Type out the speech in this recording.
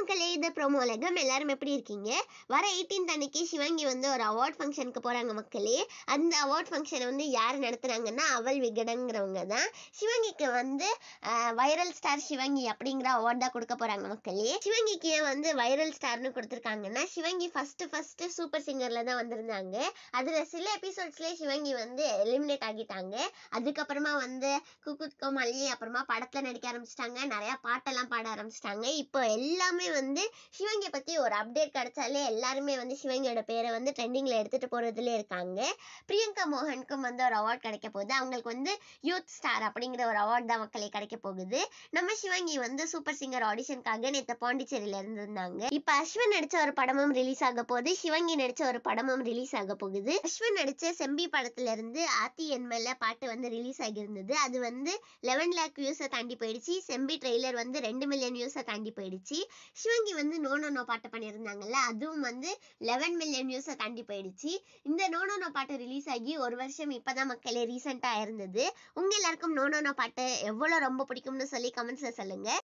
மக்களே இது ப்ரோமோ உலகம் எல்லாரும் எப்படி இருக்கீங்க வர 18th அன்னைக்கு சிவங்கி வந்து ஒரு அவார்ட் ஃபங்க்ஷனுக்கு போறாங்க மக்களே அந்த அவார்ட் ஃபங்க்ஷனை வந்து யார் நடத்துனாங்கன்னா அவள் விகடங்கிறவங்க தான் சிவங்கிக்கு வந்து வைரல் ஸ்டார் சிவங்கி அப்படிங்கிற அவார்ட் தான் கொடுக்க போறாங்க மக்களே சிவங்கிக்கு ஏன் வந்து வைரல் ஸ்டார்னு கொடுத்துருக்காங்கன்னா சிவங்கி ஃபர்ஸ்ட் ஃபர்ஸ்ட் சூப்பர் சிங்கர்ல தான் வந்திருந்தாங்க அதுல சில எபிசோட்ஸ்லயே சிவங்கி வந்து எலிமினேட் ஆகிட்டாங்க அதுக்கப்புறமா வந்து குக்குத் கோமாளி அப்புறமா படத்துல நடிக்க ஆரம்பிச்சிட்டாங்க நிறைய பாட்டெல்லாம் பாட ஆரம்பிச்சிட்டாங்க இப்போ எல்லாமே வந்து சிவங்கியை பத்தி ஒரு அப்டேட் கிடைச்சாலே எல்லாருமே வந்து சிவங்கியோட பேரை வந்து ட்ரெண்டிங்ல எடுத்துட்டு போறதுல இருக்காங்க பிரியங்கா மோகனுக்கும் வந்து ஒரு அவார்ட் கிடைக்க போகுது அவங்களுக்கு வந்து யூத் ஸ்டார் அப்படிங்கிற ஒரு அவார்ட் தான் மக்களே கிடைக்க போகுது நம்ம சிவங்கி வந்து சூப்பர் சிங்கர் ஆடிஷனுக்காக நேற்று பாண்டிச்சேரியில இருந்திருந்தாங்க இப்ப அஸ்வின் நடிச்ச ஒரு படமும் ரிலீஸ் ஆக போகுது சிவங்கி நடிச்ச ஒரு படமும் ரிலீஸ் ஆக போகுது அஸ்வின் நடிச்ச செம்பி படத்துல இருந்து ஆத்தி என்மேல பாட்டு வந்து ரிலீஸ் ஆகியிருந்தது அது வந்து லெவன் லேக் வியூஸை தாண்டி போயிடுச்சு செம்பி ட்ரெய்லர் வந்து ரெண்டு மில்லியன் வியூஸை தாண்டி போயிடுச்சு சிவங்கி வந்து நோ நோ நோ பாட்டு பண்ணியிருந்தாங்கல்ல அதுவும் வந்து லெவன் மில்லியன் வியூஸை தாண்டி போயிடுச்சு இந்த நோ நோ நோ பாட்டு ரிலீஸ் ஆகி ஒரு வருஷம் இப்பதான் மக்களே ரீசெண்டாக இருந்தது உங்க எல்லாருக்கும் நோ நோ நோ பாட்டு எவ்வளோ ரொம்ப பிடிக்கும்னு சொல்லி கமெண்ட்ஸ்ல சொல்லுங்க